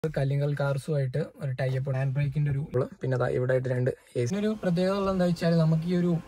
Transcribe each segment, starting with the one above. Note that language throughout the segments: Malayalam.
കല്ലിങ്കൽ കാർസുമായിട്ട് ഒരു ടൈപ്പ് ഹാൻഡ് ബ്രേക്കിന്റെ ഒരു പിന്നെ ദാ ഇവിടെ ആയിട്ട് രണ്ട് എ സി ഒരു പ്രത്യേകത ഉള്ളത് എന്താ വെച്ചാൽ നമുക്ക് ഈ ഒരു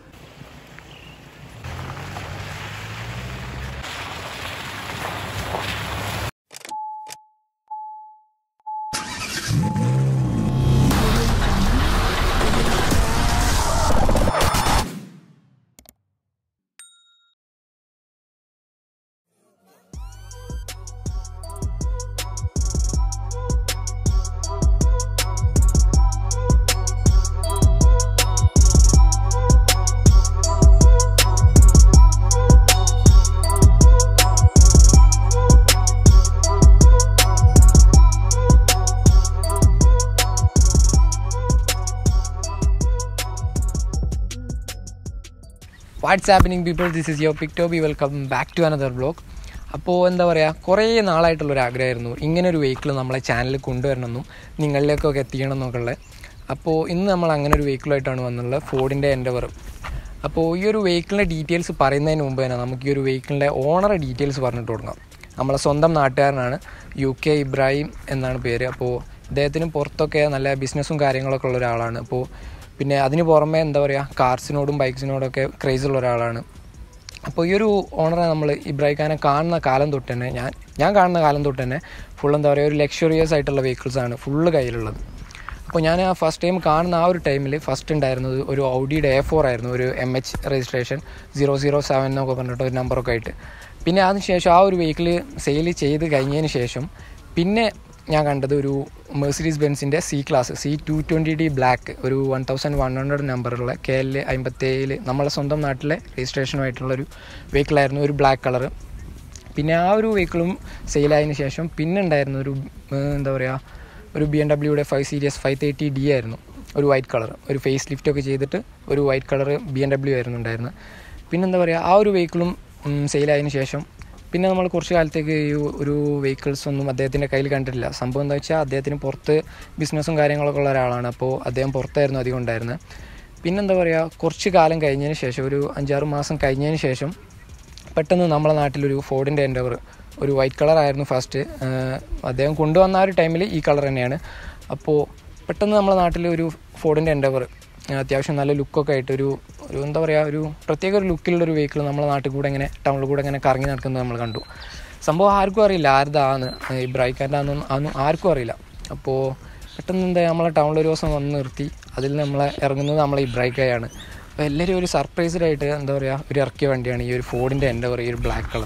what's happening people this is your പിക്ടോബി welcome back to another blog അപ്പോൾ എന്താ പറയുക കുറേ നാളായിട്ടുള്ളൊരു ആഗ്രഹമായിരുന്നു ഇങ്ങനെ ഒരു വെഹിക്കിൾ നമ്മളെ ചാനലിൽ കൊണ്ടുവരണമെന്നും നിങ്ങളിലേക്കൊക്കെ എത്തിക്കണം എന്നൊക്കെ ഉള്ളത് അപ്പോൾ ഇന്ന് നമ്മൾ അങ്ങനെ ഒരു വെഹിക്കിളായിട്ടാണ് വന്നുള്ളത് ഫോർഡിൻ്റെ എൻഡവർ അപ്പോൾ ഈ ഒരു വെഹിക്കിളിൻ്റെ ഡീറ്റെയിൽസ് പറയുന്നതിന് മുമ്പ് തന്നെ നമുക്ക് ഈ ഒരു വെഹിക്കിളിൻ്റെ ഓണറെ ഡീറ്റെയിൽസ് പറഞ്ഞിട്ട് തുടങ്ങാം നമ്മളെ സ്വന്തം നാട്ടുകാരനാണ് യു കെ ഇബ്രാഹിം എന്നാണ് പേര് അപ്പോൾ ഇദ്ദേഹത്തിന് പുറത്തൊക്കെ നല്ല ബിസിനസ്സും കാര്യങ്ങളൊക്കെ ഉള്ള ഒരാളാണ് അപ്പോൾ പിന്നെ അതിന് പുറമെ എന്താ പറയുക കാർസിനോടും ബൈക്സിനോടൊക്കെ ക്രേസ് ഉള്ള ഒരാളാണ് അപ്പോൾ ഈ ഒരു ഓണറെ നമ്മൾ ഇബ്രാഹിം ഖാനെ കാണുന്ന കാലം തൊട്ട് തന്നെ ഞാൻ ഞാൻ കാണുന്ന കാലം തൊട്ട് തന്നെ ഫുൾ എന്താ പറയുക ഒരു ലക്ഷറിയസ് ആയിട്ടുള്ള വെഹിക്കിൾസാണ് ഫുള്ള് കയ്യിലുള്ളത് അപ്പോൾ ഞാൻ ആ ഫസ്റ്റ് ടൈം കാണുന്ന ആ ഒരു ടൈമിൽ ഫസ്റ്റ് ഉണ്ടായിരുന്നത് ഒരു ഔഡിയുടെ എ ഫോർ ആയിരുന്നു ഒരു M H registration zero zero seven എന്നൊക്കെ പറഞ്ഞിട്ട് ഒരു നമ്പറൊക്കെ ആയിട്ട് പിന്നെ അതിന് ശേഷം ആ ഒരു വെഹിക്കിൾ സെയിൽ ചെയ്ത് കഴിഞ്ഞതിന് ശേഷം പിന്നെ ഞാൻ കണ്ടത് ഒരു മെഴ്സിഡീസ് ബെൻസിൻ്റെ C class C two twenty D black ഒരു വൺ തൗസൻഡ് വൺ ഹൺഡ്രഡ് നമ്പറുള്ള കെ എൽ അമ്പത്തേഴിൽ നമ്മളെ സ്വന്തം നാട്ടിലെ രജിസ്ട്രേഷനുമായിട്ടുള്ളൊരു വെഹിക്കിളായിരുന്നു ഒരു ബ്ലാക്ക് കളറ് പിന്നെ ആ ഒരു വെഹിക്കിളും സെയിലായതിനു ശേഷം പിന്നെ ഉണ്ടായിരുന്ന ഒരു ഏഹ്, എന്താ പറയുക ഒരു ബി എം ഡബ്ല്യൂയുടെ five series five thirty D ആയിരുന്നു ഒരു വൈറ്റ് കളർ ഒരു ഫേസ് ലിഫ്റ്റ് ഒക്കെ ചെയ്തിട്ട് ഒരു white colour B M W ആയിരുന്നു ഉണ്ടായിരുന്നത് പിന്നെ എന്താ പറയുക ആ ഒരു വെഹിക്കിളും സെയിലായതിനു ശേഷം പിന്നെ നമ്മൾ കുറച്ച് കാലത്തേക്ക് ഈ ഒരു വെഹിക്കിൾസ് ഒന്നും അദ്ദേഹത്തിൻ്റെ കയ്യിൽ കണ്ടിട്ടില്ല സംഭവം എന്താ വെച്ചാൽ അദ്ദേഹത്തിന് പുറത്ത് ബിസിനസ്സും കാര്യങ്ങളൊക്കെ ഉള്ള ഒരാളാണ് അപ്പോൾ അദ്ദേഹം പുറത്തായിരുന്നു അധികം ഉണ്ടായിരുന്നത് പിന്നെന്താ പറയുക കുറച്ച് കാലം കഴിഞ്ഞതിന് ശേഷം ഒരു അഞ്ചാറ് മാസം കഴിഞ്ഞതിന് ശേഷം പെട്ടെന്ന് നമ്മളെ നാട്ടിലൊരു ഫോർഡിൻ്റെ എൻഡവർ ഒരു വൈറ്റ് കളറായിരുന്നു ഫസ്റ്റ് അദ്ദേഹം കൊണ്ടുവന്ന ആ ഒരു ടൈമിൽ ഈ കളർ തന്നെയാണ് അപ്പോൾ പെട്ടെന്ന് നമ്മളെ നാട്ടിൽ ഒരു ഫോർഡിൻ്റെ എൻഡവർ അത്യാവശ്യം നല്ല ലുക്കൊക്കെ ആയിട്ട് ഒരു ഒരു എന്താ പറയുക ഒരു പ്രത്യേക ഒരു ലുക്കിലുള്ള ഒരു വെഹിക്കിൾ നമ്മളെ നാട്ടിൽ കൂടെ ഇങ്ങനെ ടൗണിൽ കൂടെ ഇങ്ങനെ കറങ്ങി നടക്കുന്നത് നമ്മൾ കണ്ടു സംഭവം ആർക്കും അറിയില്ല ആരുതാണ് ഈ ബ്രൈക്കാൻ്റെ ആണെന്നും അതൊന്നും ആർക്കും അറിയില്ല അപ്പോൾ പെട്ടെന്ന് എന്താ നമ്മളെ ടൗണിൽ ഒരു ദിവസം വന്ന് നിർത്തി അതിൽ നമ്മളെ ഇറങ്ങുന്നത് നമ്മളെ ഈ ബ്രൈക്കായാണ് അപ്പോൾ എല്ലാവരും ഒരു സർപ്രൈസ്ഡ് ആയിട്ട് എന്താ പറയുക ഒരു ഇറക്കിയ വണ്ടിയാണ് ഈ ഒരു ഫോർഡിൻ്റെ എൻ്റെ പറയുക ഈ ഒരു ബ്ലാക്ക് കളർ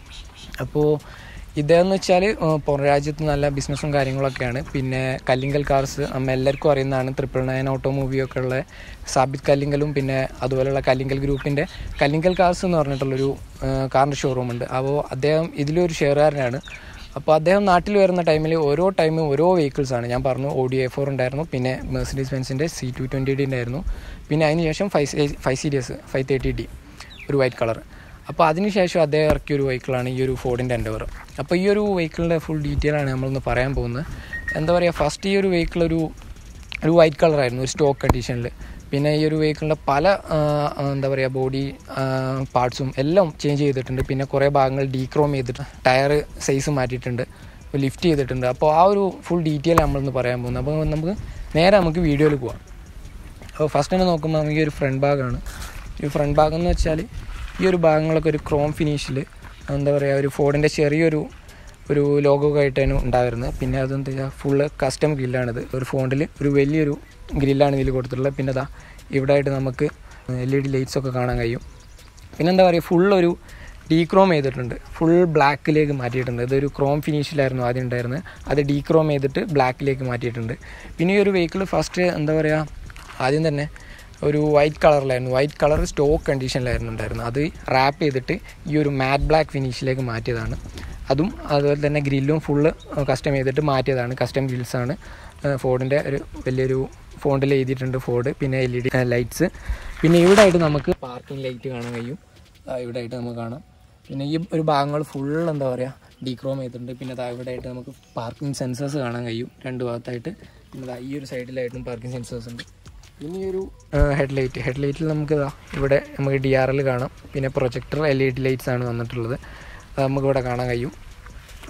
അപ്പോൾ ഇതെന്ന് വെച്ചാൽ പുറം രാജ്യത്ത് നല്ല ബിസിനസ്സും കാര്യങ്ങളൊക്കെയാണ് പിന്നെ കല്ലിങ്കൽ കാർസ് നമ്മ എല്ലാവർക്കും അറിയുന്നതാണ് ട്രിപ്പിൾ നയൻ ഓട്ടോമൂവിയൊക്കെ ഉള്ള സാബിത് കല്ലിങ്കലും പിന്നെ അതുപോലെയുള്ള കല്ലിങ്കൽ ഗ്രൂപ്പിൻ്റെ കല്ലിങ്കൽ കാർസ് എന്ന് പറഞ്ഞിട്ടുള്ളൊരു കാറിൻ്റെ ഷോറൂമുണ്ട് അപ്പോൾ അദ്ദേഹം ഇതിലൊരു ഷെയറുകാരനാണ് അപ്പോൾ അദ്ദേഹം നാട്ടിൽ വരുന്ന ടൈമിൽ ഓരോ ടൈമും ഓരോ വെഹിക്കിൾസാണ് ഞാൻ പറഞ്ഞു ഓഡി എ ഫോർ ഉണ്ടായിരുന്നു പിന്നെ മെഴ്സിഡീസ് ബെൻസിൻ്റെ സി ടു ട്വൻറ്റി ഡി ഉണ്ടായിരുന്നു പിന്നെ അതിന് ശേഷം five five series five thirty D ഒരു വൈറ്റ് കളർ അപ്പോൾ അതിനുശേഷം അദ്ദേഹം ഇറക്കിയ ഒരു വെഹിക്കിളാണ് ഈ ഒരു ഫോർഡിൻ്റെ എൻഡവർ അപ്പോൾ ഈ ഒരു വെഹിക്കിളിൻ്റെ ഫുൾ ഡീറ്റെയിൽ ആണ് നമ്മളൊന്ന് പറയാൻ പോകുന്നത് എന്താ പറയുക ഫസ്റ്റ് ഈ ഒരു വെഹിക്കിൾ ഒരു ഒരു വൈറ്റ് കളറായിരുന്നു ഒരു സ്റ്റോക്ക് കണ്ടീഷനിൽ പിന്നെ ഈ ഒരു വെഹിക്കിളിൻ്റെ പല ആ, എന്താ പറയുക ബോഡി പാർട്സും എല്ലാം ചേഞ്ച് ചെയ്തിട്ടുണ്ട് പിന്നെ കുറേ ഭാഗങ്ങൾ ഡീക്രോം ചെയ്തിട്ട് ടയർ സൈസ് മാറ്റിയിട്ടുണ്ട് ലിഫ്റ്റ് ചെയ്തിട്ടുണ്ട് അപ്പോൾ ആ ഒരു ഫുൾ ഡീറ്റെയിൽ നമ്മളൊന്ന് പറയാൻ പോകുന്നത് അപ്പോൾ നമുക്ക് നേരെ നമുക്ക് വീഡിയോയിൽ പോവാം അപ്പോൾ ഫസ്റ്റ് തന്നെ നോക്കുമ്പോൾ നമുക്ക് ഈ ഒരു ഫ്രണ്ട് ഭാഗമാണ് ഈ ഫ്രണ്ട് ഭാഗം എന്ന് വെച്ചാൽ ഈ ഒരു ഭാഗങ്ങളൊക്കെ ഒരു ക്രോം ഫിനിഷിൽ എന്താ പറയുക ഒരു ഫോർഡിൻ്റെ ചെറിയൊരു ഒരു ലോഗോ ആയിട്ടാണ് ഉണ്ടായിരുന്നത് പിന്നെ അതെന്താ വെച്ചാൽ ഫുള്ള് കസ്റ്റം ഗ്രില്ലാണിത് ഒരു ഫോണ്ടിൽ ഒരു വലിയൊരു ഗ്രില്ലാണ് ഇതിൽ കൊടുത്തിട്ടുള്ളത് പിന്നെ അതാ ഇവിടെ ആയിട്ട് നമുക്ക് എൽ ഇ ഡി ലൈറ്റ്സ് ഒക്കെ കാണാൻ കഴിയും പിന്നെ എന്താ പറയുക ഫുൾ ഒരു ഡീക്രോം ചെയ്തിട്ടുണ്ട് ഫുൾ ബ്ലാക്കിലേക്ക് മാറ്റിയിട്ടുണ്ട് ഇതൊരു ക്രോം ഫിനിഷിലായിരുന്നു ആദ്യം ഉണ്ടായിരുന്നത് അത് ഡീക്രോം ചെയ്തിട്ട് ബ്ലാക്കിലേക്ക് മാറ്റിയിട്ടുണ്ട് പിന്നെ ഈ ഒരു വെഹിക്കിൾ ഫസ്റ്റ് എന്താ പറയുക ആദ്യം തന്നെ ഒരു വൈറ്റ് കളറിലായിരുന്നു വൈറ്റ് കളർ സ്റ്റോക്ക് കണ്ടീഷനിലായിരുന്നു ഉണ്ടായിരുന്നത് അത് റാപ്പ് ചെയ്തിട്ട് ഈ ഒരു മാറ്റ് ബ്ലാക്ക് ഫിനിഷിലേക്ക് മാറ്റിയതാണ് അതും അതുപോലെ തന്നെ ഗ്രില്ലും ഫുള്ള് കസ്റ്റം ചെയ്തിട്ട് മാറ്റിയതാണ് കസ്റ്റം ഗ്രിൽസാണ് ഫോർഡിൻ്റെ ഒരു വലിയൊരു ഫോണ്ടിൽ എഴുതിയിട്ടുണ്ട് ഫോർഡ് പിന്നെ എൽ ഇ ഡി ലൈറ്റ്സ് പിന്നെ ഇവിടെ ആയിട്ട് നമുക്ക് പാർക്കിംഗ് ലൈറ്റ് കാണാൻ കഴിയും ആ, ഇവിടെ ആയിട്ട് നമുക്ക് കാണാം പിന്നെ ഈ ഒരു ഭാഗങ്ങൾ ഫുൾ എന്താ പറയുക ഡീക്രോം ചെയ്തിട്ടുണ്ട് പിന്നെ ദാ ഇവിടെ ആയിട്ട് നമുക്ക് പാർക്കിംഗ് സെൻസേഴ്സ് കാണാൻ കഴിയും രണ്ട് ഭാഗത്തായിട്ട് പിന്നെ ദാ ഈ ഒരു സൈഡിലായിട്ടും പാർക്കിംഗ് സെൻസേഴ്സ് ഉണ്ട് പിന്നെ ഈ ഒരു ഹെഡ് ലൈറ്റ് ഹെഡ് ലൈറ്റിൽ നമുക്ക് ഇതാ ഇവിടെ നമുക്ക് ഡി ആർ എൽ കാണാം പിന്നെ projector L E D lights ആണ് വന്നിട്ടുള്ളത് അത് നമുക്ക് ഇവിടെ കാണാൻ കഴിയും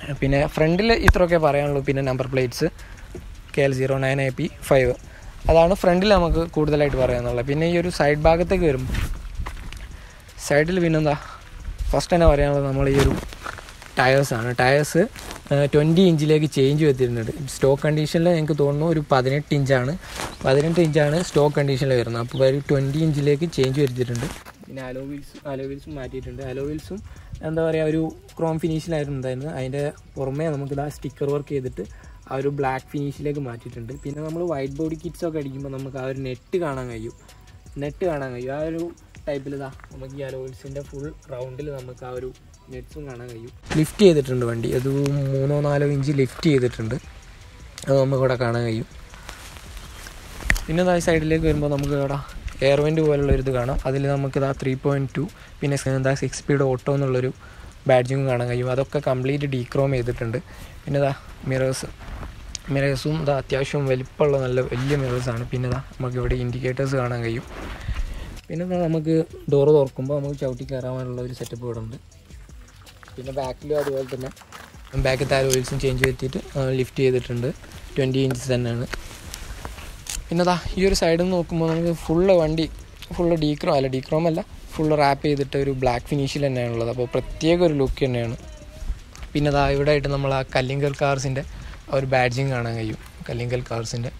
പിന്നെ ഫ്രണ്ടിൽ ഇത്രയൊക്കെ പറയാനുള്ളൂ പിന്നെ number plates K L zero nine A P five അതാണ് ഫ്രണ്ടിൽ നമുക്ക് കൂടുതലായിട്ട് പറയാനുള്ളത് പിന്നെ ഈ ഒരു സൈഡ് ഭാഗത്തേക്ക് വരുമ്പോൾ സൈഡിൽ പിന്നെന്താ ഫസ്റ്റ് തന്നെ പറയാനുള്ളത് നമ്മൾ ഈ ഒരു ടയേഴ്സാണ് ടയേഴ്സ് ട്വൻറ്റി ഇഞ്ചിലേക്ക് ചേഞ്ച് വരുത്തിരുന്നുണ്ട് സ്റ്റോക്ക് കണ്ടീഷനിൽ എനിക്ക് തോന്നുന്നു ഒരു പതിനെട്ട് ഇഞ്ചാണ് പതിനെട്ട് ഇഞ്ചാണ് സ്റ്റോക്ക് കണ്ടീഷനിൽ വരുന്നത് അപ്പോൾ ഒരു ട്വൻറ്റി ഇഞ്ചിലേക്ക് ചേഞ്ച് വരുത്തിയിട്ടുണ്ട് പിന്നെ അലോ വീൽസ് അലോ വീൽസും മാറ്റിയിട്ടുണ്ട് അലോ വീൽസും എന്താ പറയുക ഒരു ക്രോം ഫിനിഷിലായിരുന്നു ഉണ്ടായിരുന്നത് അതിൻ്റെ പുറമേ നമുക്കിതാ സ്റ്റിക്കർ വർക്ക് ചെയ്തിട്ട് ആ ഒരു ബ്ലാക്ക് ഫിനിഷിലേക്ക് മാറ്റിയിട്ടുണ്ട് പിന്നെ നമ്മൾ വൈറ്റ് ബോഡി കിറ്റ്സ് ഒക്കെ അടിക്കുമ്പോൾ നമുക്ക് ആ ഒരു നെറ്റ് കാണാൻ കഴിയും നെറ്റ് കാണാൻ കഴിയും ആ ഒരു ടൈപ്പിൽ ഇതാ നമുക്ക് ഈ അലോയിൽസിൻ്റെ ഫുൾ റൗണ്ടിൽ നമുക്ക് ആ ഒരു നെറ്റ്സും കാണാൻ കഴിയും ലിഫ്റ്റ് ചെയ്തിട്ടുണ്ട് വണ്ടി അത് മൂന്നോ നാലോ ഇഞ്ച് ലിഫ്റ്റ് ചെയ്തിട്ടുണ്ട് അത് നമുക്ക് ഇവിടെ കാണാൻ കഴിയും പിന്നെ ഇതാ സൈഡിലേക്ക് വരുമ്പോൾ നമുക്ക് ഇവിടെ എയർവെൻറ്റ് പോലുള്ള ഒരു ഇത് കാണാം അതിൽ നമുക്ക് ഇതാ ത്രീ പോയിൻറ്റ് ടു പിന്നെ എന്താ സിക്സ് സ്പീഡ് ഓട്ടോ എന്നുള്ളൊരു ബാഡ്ജിങ് കാണാൻ കഴിയും അതൊക്കെ കംപ്ലീറ്റ് ഡീക്രോം ചെയ്തിട്ടുണ്ട് പിന്നെ ഇതാ മിറേഴ്സ് മിറേഴ്സും ഇതാ അത്യാവശ്യം വലിപ്പമുള്ള നല്ല വലിയ മിറേഴ്സാണ് പിന്നെ ഇതാ നമുക്ക് ഇവിടെ ഇൻഡിക്കേറ്റേഴ്സ് കാണാൻ കഴിയും പിന്നെ ഇതാ നമുക്ക് ഡോറ് തുറക്കുമ്പോൾ നമുക്ക് ചവിട്ടി കയറാനുള്ള ഒരു സെറ്റപ്പ് ഇവിടെ ഉണ്ട് പിന്നെ ബാക്കിലും അതുപോലെ തന്നെ ബാക്കത്തെ ആ ഓയിൽസും ചേഞ്ച് വരുത്തിയിട്ട് ലിഫ്റ്റ് ചെയ്തിട്ടുണ്ട് ട്വൻറ്റി ഇഞ്ചസ് തന്നെയാണ് പിന്നെ ദാ ഈ ഒരു സൈഡിൽ നിന്ന് നോക്കുമ്പോൾ നമുക്ക് ഫുള്ള് വണ്ടി ഫുള്ള് ഡീക്രോം അല്ല ഡീക്രോം അല്ല ഫുള്ള് റാപ്പ് ചെയ്തിട്ട് ഒരു ബ്ലാക്ക് ഫിനിഷിൽ തന്നെയാണുള്ളത് അപ്പോൾ പ്രത്യേക ഒരു ലുക്ക് തന്നെയാണ് പിന്നെ ദാ ഇവിടെ ആയിട്ട് നമ്മൾ ആ കല്ലിങ്കൽ കാർസിൻ്റെ ആ ഒരു ബാഡ്ജിങ് കാണാൻ കഴിയും കല്ലിങ്കൽ കാർസിൻ്റെ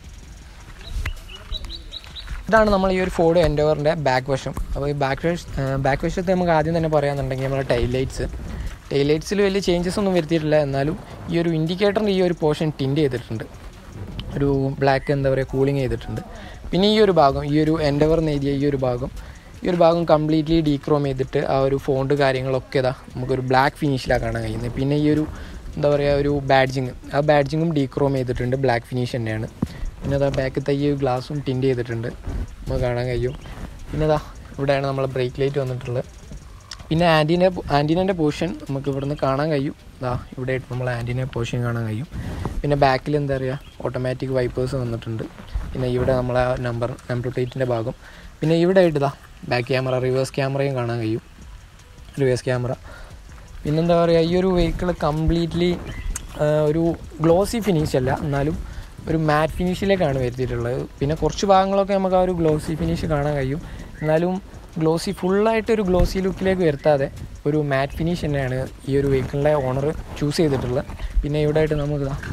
ഇതാണ് നമ്മൾ ഈ ഒരു ഫോർഡ് എൻഡോവറിൻ്റെ ബാക്ക് വശം അപ്പോൾ ഈ ബാക്ക് വശ ബാക്ക് വശത്ത് നമുക്ക് ആദ്യം തന്നെ പറയാന്നുണ്ടെങ്കിൽ നമ്മുടെ ടൈൽ ലൈറ്റ്സ് ടൈൽ ലൈറ്റ്സിൽ വലിയ ചേഞ്ചസ് ഒന്നും വരുത്തിയിട്ടില്ല എന്നാലും ഈ ഒരു ഇൻഡിക്കേറ്ററിൻ്റെ ഈ ഒരു പോർഷൻ ടിൻറ്റ് ചെയ്തിട്ടുണ്ട് ഒരു ബ്ലാക്ക് എന്താ പറയുക കൂളിംഗ് ചെയ്തിട്ടുണ്ട് പിന്നെ ഈ ഒരു ഭാഗം ഈ ഒരു എൻഡവർ എഴുതിയ ഈ ഒരു ഭാഗം ഈ ഒരു ഭാഗം കംപ്ലീറ്റ്ലി ഡീക്രോം ചെയ്തിട്ട് ആ ഒരു ഫോണ്ട് കാര്യങ്ങളൊക്കെ ഇതാ നമുക്കൊരു ബ്ലാക്ക് ഫിനിഷിലാണ് കാണാൻ കഴിയുന്നത് പിന്നെ ഈ ഒരു എന്താ പറയുക ഒരു ബാഡ്ജിങ് ആ ബാഡ്ജിങ്ങും ഡീക്രോം ചെയ്തിട്ടുണ്ട് ബ്ലാക്ക് ഫിനിഷ് തന്നെയാണ് പിന്നെ അതാ ബാക്കത്തെ ഈ ഗ്ലാസും ടിൻറ്റ് ചെയ്തിട്ടുണ്ട് നമുക്ക് കാണാൻ കഴിയും പിന്നെ അതാ ഇവിടെയാണ് നമ്മളെ ബ്രേക്ക് ലൈറ്റ് വന്നിട്ടുള്ളത് പിന്നെ ആൻറ്റീന ആൻറ്റീനൻ്റെ പോർഷൻ നമുക്ക് ഇവിടുന്ന് കാണാൻ കഴിയും ഇതാ ഇവിടെ നമ്മൾ ആൻറ്റീന പോർഷൻ കാണാൻ കഴിയും പിന്നെ ബാക്കിൽ എന്താ പറയുക ഓട്ടോമാറ്റിക് വൈപ്പേഴ്സ് വന്നിട്ടുണ്ട് പിന്നെ ഇവിടെ നമ്മളെ നമ്പർ നമ്പർ പ്ലേറ്റിൻ്റെ ഭാഗം പിന്നെ ഇവിടെ ആയിട്ട് ഇതാ ബാക്ക് ക്യാമറ റിവേഴ്സ് ക്യാമറയും കാണാൻ കഴിയും റിവേഴ്സ് ക്യാമറ പിന്നെന്താ പറയുക ഈ ഒരു വെഹിക്കിൾ കംപ്ലീറ്റ്ലി ഒരു ഗ്ലോസി ഫിനിഷ് അല്ല എന്നാലും ഒരു മാറ്റ് ഫിനിഷിലേക്കാണ് വരുത്തിയിട്ടുള്ളത് പിന്നെ കുറച്ച് ഭാഗങ്ങളൊക്കെ നമുക്ക് ആ ഒരു ഗ്ലോസി ഫിനിഷ് കാണാൻ കഴിയും എന്നാലും ഗ്ലോസി ഫുള്ളായിട്ട് ഒരു ഗ്ലോസി ലുക്കിലേക്ക് വരുത്താതെ ഒരു മാറ്റ് ഫിനിഷ് തന്നെയാണ് ഈ ഒരു വെഹിക്കിളിൻ്റെ ഓണർ ചൂസ് ചെയ്തിട്ടുള്ളത് പിന്നെ ഇവിടെ ആയിട്ട് നമുക്ക് ഇതാ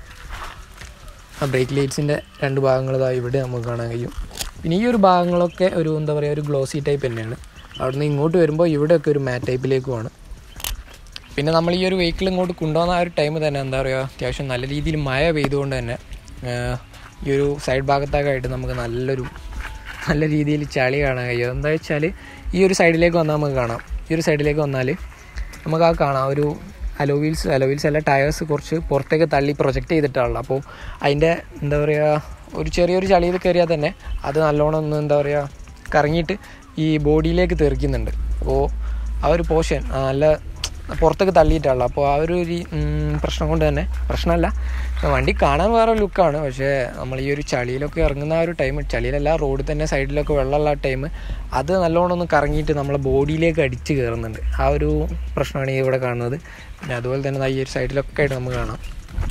ആ ബ്രേക്ക് ലൈറ്റ്സിൻ്റെ രണ്ട് ഭാഗങ്ങൾ ഇതാ ഇവിടെ നമുക്ക് കാണാൻ കഴിയും പിന്നെ ഈ ഒരു ഭാഗങ്ങളൊക്കെ ഒരു എന്താ പറയുക ഒരു ഗ്ലോസി ടൈപ്പ് തന്നെയാണ് അവിടുന്ന് ഇങ്ങോട്ട് വരുമ്പോൾ ഇവിടെയൊക്കെ ഒരു മാറ്റ് ടൈപ്പിലേക്കുമാണ് പിന്നെ നമ്മൾ ഈ ഒരു വെഹിക്കിൾ ഇങ്ങോട്ട് കൊണ്ടുവന്ന ആ ഒരു ടൈം തന്നെ എന്താ പറയുക അത്യാവശ്യം നല്ല രീതിയിൽ മഴ പെയ്തുകൊണ്ട് തന്നെ ഈ ഒരു സൈഡ് ഭാഗത്തൊക്കെയായിട്ട് നമുക്ക് നല്ലൊരു നല്ല രീതിയിൽ ചളി കാണാൻ കഴിയും എന്താ വെച്ചാൽ ഈ ഒരു സൈഡിലേക്ക് വന്നാൽ നമുക്ക് കാണാം ഈ ഒരു സൈഡിലേക്ക് വന്നാൽ നമുക്ക് ആ കാണാം ഒരു അലോ വീൽസ് അലോ വീൽസ് അല്ല ടയേഴ്സ് കുറച്ച് പുറത്തേക്ക് തള്ളി പ്രൊജക്റ്റ് ചെയ്തിട്ടാണല്ലോ അപ്പോൾ അതിൻ്റെ എന്താ പറയുക ഒരു ചെറിയൊരു ചളിയിൽ കയറിയാൽ തന്നെ അത് നല്ലോണം ഒന്ന് എന്താ പറയുക കറങ്ങിയിട്ട് ഈ ബോഡിയിലേക്ക് തെറിക്കുന്നുണ്ട് അപ്പോൾ ആ ഒരു പോർഷൻ നല്ല പുറത്തേക്ക് തള്ളിയിട്ടാണല്ലോ അപ്പോൾ ആ ഒരു പ്രശ്നം കൊണ്ട് തന്നെ പ്രശ്നമല്ല വണ്ടി കാണാൻ വേറെ ലുക്കാണ് പക്ഷേ നമ്മൾ ഈ ഒരു ചളിയിലൊക്കെ ഇറങ്ങുന്ന ആ ഒരു ടൈം ചളിയിലല്ല റോഡിൽ തന്നെ സൈഡിലൊക്കെ വെള്ളമുള്ള ടൈം അത് നല്ലോണം ഒന്ന് കറങ്ങിയിട്ട് നമ്മളെ ബോഡിയിലേക്ക് അടിച്ച് കയറുന്നുണ്ട് ആ ഒരു പ്രശ്നമാണ് ഈ ഇവിടെ കാണുന്നത് പിന്നെ അതുപോലെ തന്നെ ഈ ഒരു സൈഡിലൊക്കെ ആയിട്ട് നമുക്ക് കാണാം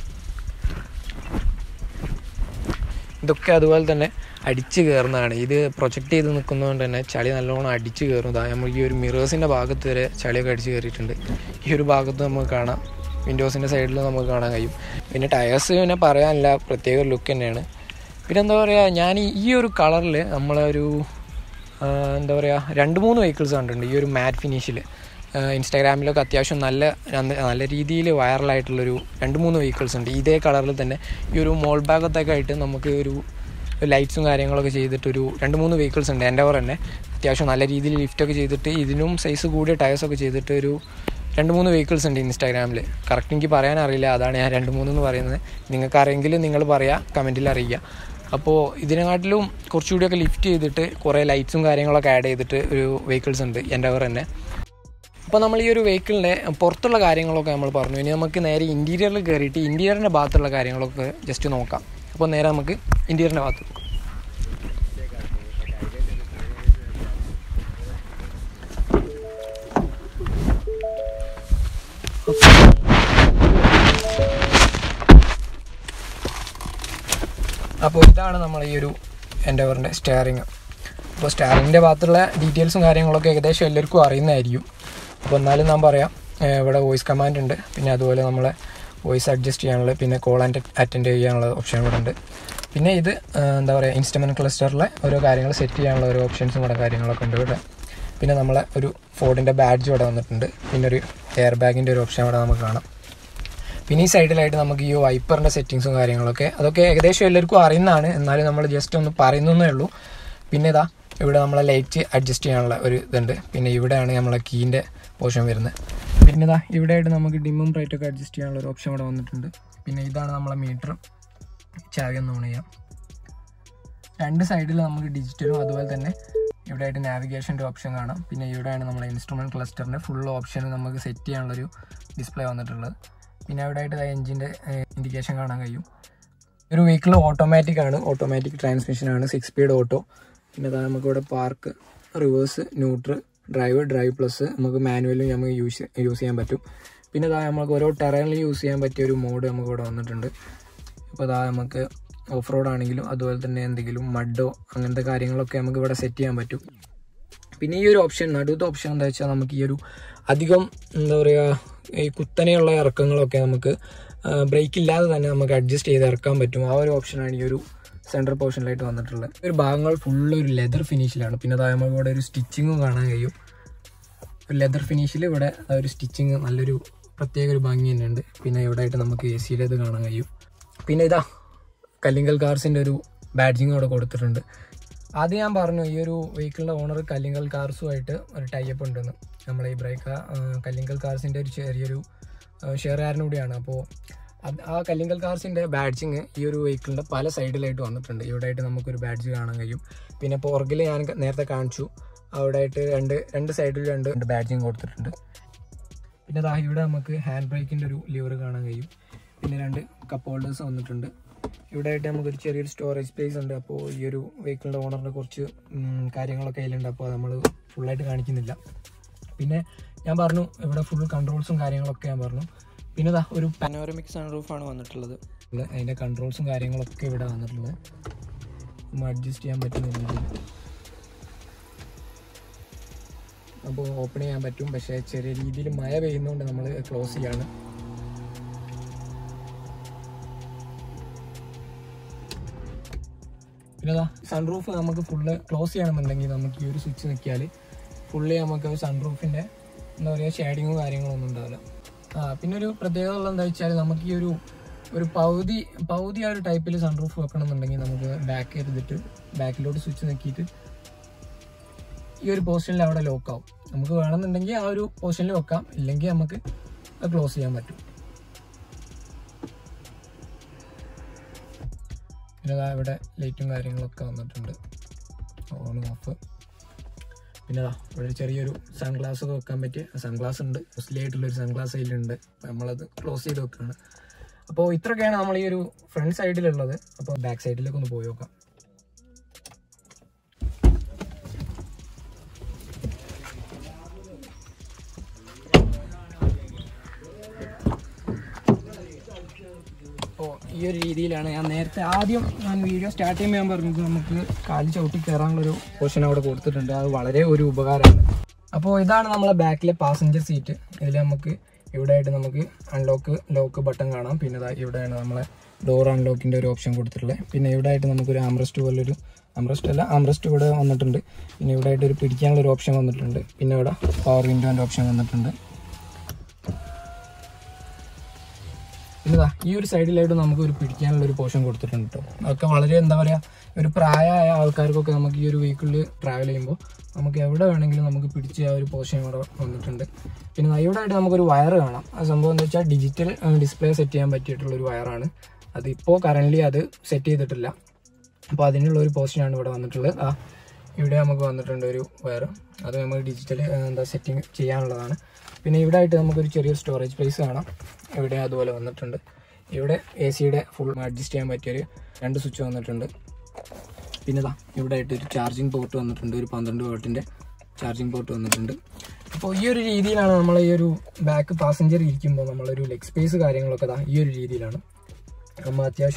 ഇതൊക്കെ അതുപോലെ തന്നെ അടിച്ച് കയറുന്നതാണ് ഇത് പ്രൊജക്റ്റ് ചെയ്ത് നിൽക്കുന്നതുകൊണ്ട് തന്നെ ചളി നല്ലോണം അടിച്ച് കയറും ഇതാ നമ്മൾ ഈ ഒരു മിറേഴ്സിൻ്റെ ഭാഗത്ത് വരെ ചളിയൊക്കെ അടിച്ച് കയറിയിട്ടുണ്ട് ഈ ഒരു ഭാഗത്ത് നമുക്ക് കാണാം വിൻഡോസിൻ്റെ സൈഡിൽ നമുക്ക് കാണാൻ കഴിയും പിന്നെ ടയേഴ്സ് പിന്നെ പറയാനില്ല പ്രത്യേക ലുക്ക് തന്നെയാണ് പിന്നെ എന്താ പറയുക ഞാൻ ഈ ഒരു കളറിൽ നമ്മളൊരു എന്താ പറയുക രണ്ട് മൂന്ന് വെഹിക്കിൾസ് കണ്ടിട്ടുണ്ട് ഈ ഒരു മാറ്റ് ഫിനിഷിൽ ഇൻസ്റ്റാഗ്രാമിലൊക്കെ അത്യാവശ്യം നല്ല നല്ല രീതിയിൽ വൈറലായിട്ടുള്ളൊരു രണ്ട് മൂന്ന് വെഹിക്കിൾസ് ഉണ്ട് ഇതേ കളറിൽ തന്നെ ഈ ഒരു മോൾ ഭാഗത്തൊക്കെ ആയിട്ട് നമുക്ക് ഒരു ലൈറ്റ്സും കാര്യങ്ങളൊക്കെ ചെയ്തിട്ടൊരു രണ്ട് മൂന്ന് വെഹിക്കിൾസ് ഉണ്ട് എൻ്റെ തന്നെ അത്യാവശ്യം നല്ല രീതിയിൽ ലിഫ്റ്റൊക്കെ ചെയ്തിട്ട് ഇതിനും സൈസ് കൂടിയ ടയേഴ്സൊക്കെ ചെയ്തിട്ട് ഒരു രണ്ട് മൂന്ന് വെഹിക്കിൾസ് ഉണ്ട് ഇൻസ്റ്റാഗ്രാമിൽ കറക്റ്റ് എനിക്ക് പറയാനറിയില്ല അതാണ് ഞാൻ രണ്ട് മൂന്നെന്ന് പറയുന്നത് നിങ്ങൾക്ക് അറിയെങ്കിൽ നിങ്ങൾ പറയുക കമൻറ്റിൽ അറിയിക്കുക അപ്പോൾ ഇതിനെക്കാട്ടിലും കുറച്ചുകൂടിയൊക്കെ ലിഫ്റ്റ് ചെയ്തിട്ട് കുറേ ലൈറ്റ്സും കാര്യങ്ങളൊക്കെ ആഡ് ചെയ്തിട്ട് ഒരു വെഹിക്കിൾസ് ഉണ്ട് എൻ്റെ തന്നെ അപ്പോൾ നമ്മൾ ഈ ഒരു വെഹിക്കിളിൻ്റെ പുറത്തുള്ള കാര്യങ്ങളൊക്കെ നമ്മൾ പറഞ്ഞു ഇനി നമുക്ക് നേരെ ഇൻറ്റീരിയറിൽ കയറിയിട്ട് ഇൻറ്റീരിയറിൻ്റെ ഭാഗത്തുള്ള കാര്യങ്ങളൊക്കെ ജസ്റ്റ് നോക്കാം അപ്പോൾ നേരെ നമുക്ക് ഇൻറ്റീരിയറിൻ്റെ ഭാഗത്ത് നോക്കാം അപ്പോൾ ഇതാണ് നമ്മൾ ഈ ഒരു എൻഡവറിൻ്റെ സ്റ്റെയറിങ് അപ്പോൾ സ്റ്റാറിങ്ങിൻ്റെ ഭാഗത്തുള്ള ഡീറ്റെയിൽസും കാര്യങ്ങളൊക്കെ ഏകദേശം എല്ലാവർക്കും അറിയുന്നതായിരിക്കും അപ്പോൾ എന്നാലും ഞാൻ പറയാം ഏഹ് ഇവിടെ വോയിസ് കമാൻഡ് ഉണ്ട് പിന്നെ അതുപോലെ നമ്മളെ വോയിസ് അഡ്ജസ്റ്റ് ചെയ്യാനുള്ള പിന്നെ കോൾ ആൻഡ് അറ്റൻഡ് ചെയ്യാനുള്ള ഓപ്ഷൻ ഇവിടെ ഉണ്ട് പിന്നെ ഇത് ഏഹ് എന്താ പറയുക ഇൻസ്റ്റമെൻറ്റ് ക്ലസ്റ്ററിലെ ഓരോ കാര്യങ്ങൾ സെറ്റ് ചെയ്യാനുള്ള ഓരോ ഓപ്ഷൻസും ഇവിടെ കാര്യങ്ങളൊക്കെ ഉണ്ട് ഇവിടെ പിന്നെ നമ്മളെ ഒരു ഫോർഡിൻ്റെ ബാഡ്ജ് ഇവിടെ വന്നിട്ടുണ്ട് പിന്നെ ഒരു എയർ ബാഗിൻ്റെ ഒരു ഓപ്ഷൻ ഇവിടെ നമുക്ക് കാണാം പിന്നെ ഈ സൈഡിലായിട്ട് നമുക്ക് ഈ വൈപ്പറിൻ്റെ സെറ്റിങ്സും കാര്യങ്ങളൊക്കെ അതൊക്കെ ഏകദേശം എല്ലാവർക്കും അറിയുന്നതാണ് എന്നാലും നമ്മൾ ജസ്റ്റ് ഒന്ന് പറയുന്നേ ഉള്ളൂ പിന്നെ ഇതാ ഇവിടെ നമ്മളെ ലൈറ്റ് അഡ്ജസ്റ്റ് ചെയ്യാനുള്ള ഒരു ഇതുണ്ട് പിന്നെ ഇവിടെയാണ് നമ്മളെ കീൻ്റെ പോർഷൻ വരുന്നത് പിന്നെ ഇതാ ഇവിടെയായിട്ട് നമുക്ക് ഡിമ്മും ബ്രൈറ്റൊക്കെ അഡ്ജസ്റ്റ് ചെയ്യാനുള്ള ഒരു ഓപ്ഷൻ ഇവിടെ വന്നിട്ടുണ്ട് പിന്നെ ഇതാണ് നമ്മളെ മീറ്റർ ചാവി ഒന്ന് ഓൺ ചെയ്യാം രണ്ട് സൈഡിൽ നമുക്ക് ഡിജിറ്റലും അതുപോലെ തന്നെ ഇവിടെയായിട്ട് നാവിഗേഷൻ്റെ ഓപ്ഷൻ കാണാം പിന്നെ ഇവിടെയാണ് നമ്മുടെ ഇൻസ്ട്രുമെൻറ്റ് ക്ലസ്റ്ററിൻ്റെ ഫുൾ ഓപ്ഷൻ നമുക്ക് സെറ്റ് ചെയ്യാനുള്ളൊരു ഡിസ്പ്ലേ വന്നിട്ടുള്ളത് പിന്നെ അവിടെയായിട്ട് എഞ്ചിൻ്റെ ഇൻഡിക്കേഷൻ കാണാൻ കഴിയും ഒരു വെഹിക്കിൾ ഓട്ടോമാറ്റിക് ആണ് ഓട്ടോമാറ്റിക് ട്രാൻസ്മിഷൻ ആണ് സിക്സ് സ്പീഡ് ഓട്ടോ പിന്നെ അതാ നമുക്കിവിടെ park reverse neutral drive drive plus നമുക്ക് മാനുവലും നമുക്ക് യൂസ് യൂസ് ചെയ്യാൻ പറ്റും പിന്നെ അതാ നമുക്ക് ഓരോ ടെറനിൽ യൂസ് ചെയ്യാൻ പറ്റിയ ഒരു മോഡ് നമുക്ക് ഇവിടെ വന്നിട്ടുണ്ട് ഇപ്പോൾ അതാ നമുക്ക് ഓഫ് റോഡ് ആണെങ്കിലും അതുപോലെ തന്നെ എന്തെങ്കിലും മഡോ അങ്ങനത്തെ കാര്യങ്ങളൊക്കെ നമുക്ക് ഇവിടെ സെറ്റ് ചെയ്യാൻ പറ്റും പിന്നെ ഈ ഒരു ഓപ്ഷൻ നടുത്ത ഓപ്ഷൻ എന്താ വെച്ചാൽ നമുക്ക് ഈ ഒരു അധികം എന്താ പറയുക ഈ കുത്തനെയുള്ള ഇറക്കങ്ങളൊക്കെ നമുക്ക് ബ്രേക്ക് ഇല്ലാതെ തന്നെ നമുക്ക് അഡ്ജസ്റ്റ് ചെയ്ത് ഇറക്കാൻ പറ്റും ആ ഒരു ഓപ്ഷനാണ് ഈ ഒരു സെൻട്രൽ പോർഷനിലായിട്ട് വന്നിട്ടുള്ളത് ഒരു ഭാഗങ്ങൾ ഫുള്ള് ഒരു ലെതർ ഫിനിഷിലാണ് പിന്നെ അതായത് നമുക്ക് ഇവിടെ ഒരു സ്റ്റിച്ചിങ്ങും കാണാൻ കഴിയും ഒരു ലെതർ ഫിനിഷിൽ ഇവിടെ ആ ഒരു സ്റ്റിച്ചിങ് നല്ലൊരു പ്രത്യേക ഒരു ഭംഗി തന്നെയുണ്ട് പിന്നെ ഇവിടെ ആയിട്ട് നമുക്ക് എ സിയുടെ ഇത് കാണാൻ കഴിയും പിന്നെ ഇതാ കല്ലിങ്കൽ കാർസിൻ്റെ ഒരു ബാഡ്ജിങ് അവിടെ കൊടുത്തിട്ടുണ്ട് ആദ്യം ഞാൻ പറഞ്ഞു ഈ ഒരു വെഹിക്കിളിൻ്റെ ഓണർ കല്ലിങ്കൽ കാർസുമായിട്ട് ഒരു ടൈപ്പ് ഉണ്ടെന്ന് നമ്മളെ ഈ ബ്രേക്ക് കല്ലിങ്കൽ കാർസിൻ്റെ ഒരു ചെറിയൊരു ഷെയർകാരനും കൂടിയാണ് അപ്പോൾ അത് ആ കല്ലിങ്കൽ കാർസിൻ്റെ ബാഡ്ജിങ് ഈ ഒരു വെഹിക്കിളിൻ്റെ പല സൈഡിലായിട്ട് വന്നിട്ടുണ്ട് ഇവിടെ ആയിട്ട് നമുക്കൊരു ബാഡ്ജ് കാണാൻ കഴിയും പിന്നെ പുറകിൽ ഞാൻ നേരത്തെ കാണിച്ചു അവിടെ ആയിട്ട് രണ്ട് രണ്ട് സൈഡിൽ രണ്ട് രണ്ട് ബാഡ്ജിങ് കൊടുത്തിട്ടുണ്ട് പിന്നെ ദാ ഇവിടെ നമുക്ക് ഹാൻഡ് ബ്രേക്കിൻ്റെ ഒരു ലിവർ കാണാൻ കഴിയും പിന്നെ രണ്ട് കപ്പ് ഹോൾഡേഴ്സ് വന്നിട്ടുണ്ട് ഇവിടെ ആയിട്ട് നമുക്കൊരു ചെറിയൊരു സ്റ്റോറേജ് സ്പേസ് ഉണ്ട് അപ്പോൾ ഈ ഒരു വെഹിക്കിളിൻ്റെ ഓണറിൻ്റെ കുറച്ച് ഉം, കാര്യങ്ങളൊക്കെ അതിലുണ്ട് അപ്പോൾ നമ്മൾ ഫുള്ളായിട്ട് കാണിക്കുന്നില്ല പിന്നെ ഞാൻ പറഞ്ഞു ഇവിടെ ഫുൾ കൺട്രോൾസും കാര്യങ്ങളൊക്കെ ഞാൻ പറഞ്ഞു പിന്നെ ദാ ഒരു പനോറമിക് സൺറൂഫാണ് വന്നിട്ടുള്ളത് ഇവിടെ അതിൻ്റെ കൺട്രോൾസും കാര്യങ്ങളൊക്കെ ഇവിടെ വന്നിട്ടുള്ളത് അഡ്ജസ്റ്റ് ചെയ്യാൻ പറ്റുന്ന രീതിയിൽ അപ്പോൾ ഓപ്പൺ ചെയ്യാൻ പറ്റും പക്ഷേ ചെറിയ രീതിയിൽ മഴ പെയ്യുന്നതുകൊണ്ട് നമ്മൾ ക്ലോസ് ചെയ്യാണ് പിന്നെ അതാ സൺറൂഫ് നമുക്ക് ഫുള്ള് ക്ലോസ് ചെയ്യണമെന്നുണ്ടെങ്കിൽ നമുക്ക് ഈ ഒരു സ്വിച്ച് നിൽക്കിയാൽ ഫുള്ളി നമുക്ക് സൺറൂഫിൻ്റെ എന്താ പറയുക ഷേഡിങ്ങും കാര്യങ്ങളും ഒന്നും ഉണ്ടാവില്ല ആ പിന്നെ ഒരു പ്രത്യേകത ഉള്ളത് എന്താ വെച്ചാൽ നമുക്ക് ഈ ഒരു ഒരു പകുതി പകുതി ആ ഒരു ടൈപ്പിൽ സൺറൂഫ് വെക്കണമെന്നുണ്ടെങ്കിൽ നമുക്ക് ബാക്ക് ചെയ്തിട്ട് ബാക്കിലോട്ട് സ്വിച്ച് നോക്കിയിട്ട് ഈ ഒരു പൊസിഷനിൽ അവിടെ ലോക്ക് ആവും നമുക്ക് വേണമെന്നുണ്ടെങ്കിൽ ആ ഒരു പൊസിഷനിൽ വെക്കാം ഇല്ലെങ്കിൽ നമുക്ക് അത് ക്ലോസ് ചെയ്യാൻ പറ്റും പിന്നെ ദാ ഇവിടെ ലൈറ്റും കാര്യങ്ങളൊക്കെ വന്നിട്ടുണ്ട് ഓൺ ഓഫ് പിന്നെ ദാ ഇവിടെ ഒരു ചെറിയൊരു സൺഗ്ലാസ് ഒക്കെ വെക്കാൻ പറ്റിയ സൺഗ്ലാസ് ഉണ്ട് കോസ്റ്റ്ലി ആയിട്ടുള്ള ഒരു സൺഗ്ലാസ് അതിലുണ്ട് അപ്പോൾ നമ്മളത് ക്ലോസ് ചെയ്ത് വെക്കുകയാണ് അപ്പോൾ ഇത്രയൊക്കെയാണ് നമ്മൾ ഈ ഒരു ഫ്രണ്ട് സൈഡിലുള്ളത് അപ്പോൾ ബാക്ക് സൈഡിലേക്ക് ഒന്ന് പോയി നോക്കാം അപ്പോൾ ഈ ഒരു രീതിയിലാണ് ഞാൻ നേരത്തെ ആദ്യം ഞാൻ വീഡിയോ സ്റ്റാർട്ട് ചെയ്യുമ്പോൾ ഞാൻ പറഞ്ഞത് നമുക്ക് കാല് ചവിട്ടി കയറാനുള്ളൊരു പോർഷൻ അവിടെ കൊടുത്തിട്ടുണ്ട് അത് വളരെ ഒരു ഉപകാരമാണ് അപ്പോൾ ഇതാണ് നമ്മളെ ബാക്കിലെ പാസഞ്ചർ സീറ്റ് ഇതിൽ നമുക്ക് ഇവിടെ ആയിട്ട് നമുക്ക് അൺലോക്ക് ലോക്ക് ബട്ടൺ കാണാം പിന്നെ ദാ ഇവിടെയാണ് നമ്മളെ ഡോർ അൺലോക്കിൻ്റെ ഒരു ഓപ്ഷൻ കൊടുത്തിട്ടുള്ളത് പിന്നെ ഇവിടെ ആയിട്ട് നമുക്കൊരു ആംറസ്റ്റ് പോലൊരു ആംറസ്റ്റ് അല്ല ആംറസ്റ്റ് ഇവിടെ വന്നിട്ടുണ്ട് പിന്നെ ഇവിടെ ആയിട്ട് ഒരു പിടിക്കാനുള്ള ഒരു ഓപ്ഷൻ വന്നിട്ടുണ്ട് പിന്നെ ഇവിടെ പവർ വിൻഡോൻ്റെ ഓപ്ഷൻ വന്നിട്ടുണ്ട് പിന്നെ ദാ ഈ ഒരു സൈഡിലായിട്ട് നമുക്ക് ഒരു പിടിക്കാനുള്ള ഒരു പോർഷൻ കൊടുത്തിട്ടുണ്ട് കേട്ടോ അതൊക്കെ വളരെ എന്താ പറയുക ഒരു പ്രായമായ ആൾക്കാർക്കൊക്കെ നമുക്ക് ഈ ഒരു വെഹിക്കിളിൽ ട്രാവൽ ചെയ്യുമ്പോൾ നമുക്ക് എവിടെ വേണമെങ്കിലും നമുക്ക് പിടിച്ച് ആ ഒരു പോർഷൻ ഇവിടെ വന്നിട്ടുണ്ട് പിന്നെ ദാ ഇവിടെ ആയിട്ട് നമുക്കൊരു വയർ കാണാം ആ സംഭവം എന്താ വെച്ചാൽ ഡിജിറ്റൽ ഡിസ്പ്ലേ സെറ്റ് ചെയ്യാൻ പറ്റിയിട്ടുള്ള ഒരു വയറാണ് അതിപ്പോൾ കറൻ്റ്ലി അത് സെറ്റ് ചെയ്തിട്ടില്ല അപ്പോൾ അതിനുള്ള ഒരു പോർഷനാണ് ഇവിടെ വന്നിട്ടുള്ളത് ആ ഇവിടെ നമുക്ക് വന്നിട്ടുണ്ട് ഒരു വയർ അത് നമുക്ക് ഡിജിറ്റൽ എന്താ സെറ്റിംഗ് ചെയ്യാനുള്ളതാണ് പിന്നെ ഇവിടെ ആയിട്ട് നമുക്കൊരു ചെറിയൊരു സ്റ്റോറേജ് പ്ലേസ് കാണാം ഇവിടെ അതുപോലെ വന്നിട്ടുണ്ട് ഇവിടെ എ സിയുടെ ഫുൾ അഡ്ജസ്റ്റ് ചെയ്യാൻ പറ്റിയൊരു രണ്ട് സ്വിച്ച് വന്നിട്ടുണ്ട് പിന്നെ ഇതാ ഇവിടെ ആയിട്ട് ഒരു ചാർജിങ് പോർട്ട് വന്നിട്ടുണ്ട് ഒരു പന്ത്രണ്ട് വോട്ടിൻ്റെ ചാർജിങ് പോർട്ട് വന്നിട്ടുണ്ട് അപ്പോൾ ഈ ഒരു രീതിയിലാണ് നമ്മൾ ഈ ഒരു ബാക്ക് പാസഞ്ചർ ഇരിക്കുമ്പോൾ നമ്മളൊരു ലെഗ് സ്പേസ് കാര്യങ്ങളൊക്കെ ദാ ഈ ഒരു രീതിയിലാണ് നമ്മൾ അത്യാവശ്യം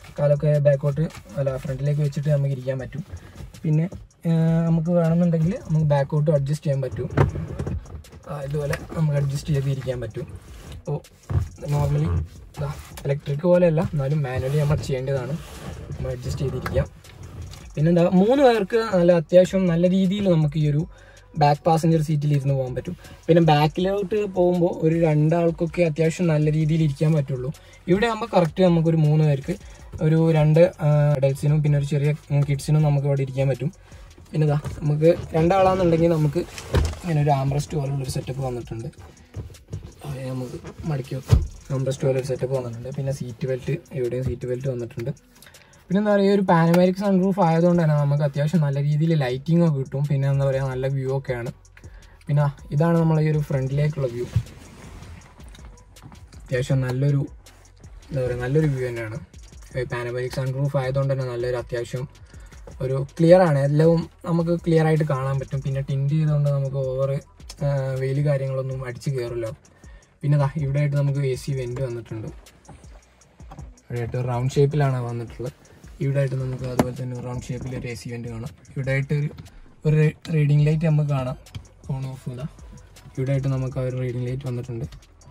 കാലൊക്കെ ബാക്കോട്ട് അല്ല ഫ്രണ്ടിലേക്ക് വെച്ചിട്ട് നമുക്ക് ഇരിക്കാൻ പറ്റും പിന്നെ ആ, നമുക്ക് വേണമെന്നുണ്ടെങ്കിൽ നമുക്ക് ബാക്കോട്ട് അഡ്ജസ്റ്റ് ചെയ്യാൻ പറ്റും ആ, ഇതുപോലെ നമുക്ക് അഡ്ജസ്റ്റ് ചെയ്ത് ഇരിക്കാൻ പറ്റും അപ്പോൾ നോർമലി ഇലക്ട്രിക് പോലെയല്ല എന്നാലും മാനുവലി നമ്മൾ ചെയ്യേണ്ടതാണ് നമ്മൾ അഡ്ജസ്റ്റ് ചെയ്തിരിക്കാം പിന്നെന്താ മൂന്ന് പേർക്ക് നല്ല അത്യാവശ്യം നല്ല രീതിയിൽ നമുക്ക് ഈ ഒരു ബാക്ക് പാസഞ്ചർ സീറ്റിൽ ഇരുന്ന് പോകാൻ പറ്റും പിന്നെ ബാക്കിലോട്ട് പോകുമ്പോൾ ഒരു രണ്ടാൾക്കൊക്കെ അത്യാവശ്യം നല്ല രീതിയിൽ ഇരിക്കാൻ പറ്റുള്ളൂ ഇവിടെ ആകുമ്പോൾ കറക്റ്റ് നമുക്കൊരു മൂന്ന് പേർക്ക് ഒരു രണ്ട് അഡൽസിനും പിന്നെ ഒരു ചെറിയ കിഡ്സിനും നമുക്ക് ഇവിടെ ഇരിക്കാൻ പറ്റും പിന്നെ ഇതാ നമുക്ക് രണ്ടാളാണെന്നുണ്ടെങ്കിൽ നമുക്ക് ഇങ്ങനെ ഒരു ആംബ്രസ്റ്റ് പോലുള്ളൊരു സെറ്റപ്പ് വന്നിട്ടുണ്ട് അത് നമുക്ക് മടക്കി വെക്കാം ആംബ്രസ്റ്റ് പോലെ ഒരു സെറ്റപ്പ് വന്നിട്ടുണ്ട് പിന്നെ സീറ്റ് ബെൽറ്റ് എവിടെയും സീറ്റ് ബെൽറ്റ് വന്നിട്ടുണ്ട് പിന്നെ എന്താ പറയുക ഒരു പാനമാരിക് സൺറൂഫ് ആയതുകൊണ്ട് തന്നെ നമുക്ക് അത്യാവശ്യം നല്ല രീതിയിൽ ലൈറ്റിംഗ് ഒക്കെ കിട്ടും പിന്നെ എന്താ പറയുക നല്ല വ്യൂ ഒക്കെയാണ് പിന്നെ ഇതാണ് നമ്മളെ ഈ ഒരു ഫ്രണ്ടിലേക്കുള്ള വ്യൂ അത്യാവശ്യം നല്ലൊരു എന്താ പറയുക നല്ലൊരു വ്യൂ തന്നെയാണ് പാനമാരിക് സൺറൂഫ് ആയതുകൊണ്ട് തന്നെ നല്ലൊരു അത്യാവശ്യം ഒരു ക്ലിയർ ആണ് എല്ലാം നമുക്ക് ക്ലിയർ ആയിട്ട് കാണാൻ പറ്റും പിന്നെ ടിൻറ്റ് ചെയ്തുകൊണ്ട് നമുക്ക് ഓവർ വെയിൽ കാര്യങ്ങളൊന്നും അടിച്ച് കയറില്ല പിന്നെ ദാ ഇവിടെ ആയിട്ട് നമുക്ക് എ സി വെൻറ്റ് വന്നിട്ടുണ്ട് ഇവിടെ ആയിട്ട് റൗണ്ട് ഷേപ്പിലാണ് വന്നിട്ടുള്ളത് ഇവിടെ ആയിട്ട് നമുക്ക് അതുപോലെ തന്നെ റൗണ്ട് ഷേപ്പിൽ ഒരു എ സി വെൻറ്റ് കാണാം ഇവിടെ ആയിട്ട് ഒരു ഒരു റീഡിംഗ് ലൈറ്റ് നമുക്ക് കാണാം ഓൺ ഓഫ് ഇതാ ഇവിടെ ആയിട്ട് നമുക്ക് ആ ഒരു റീഡിംഗ് ലൈറ്റ് വന്നിട്ടുണ്ട്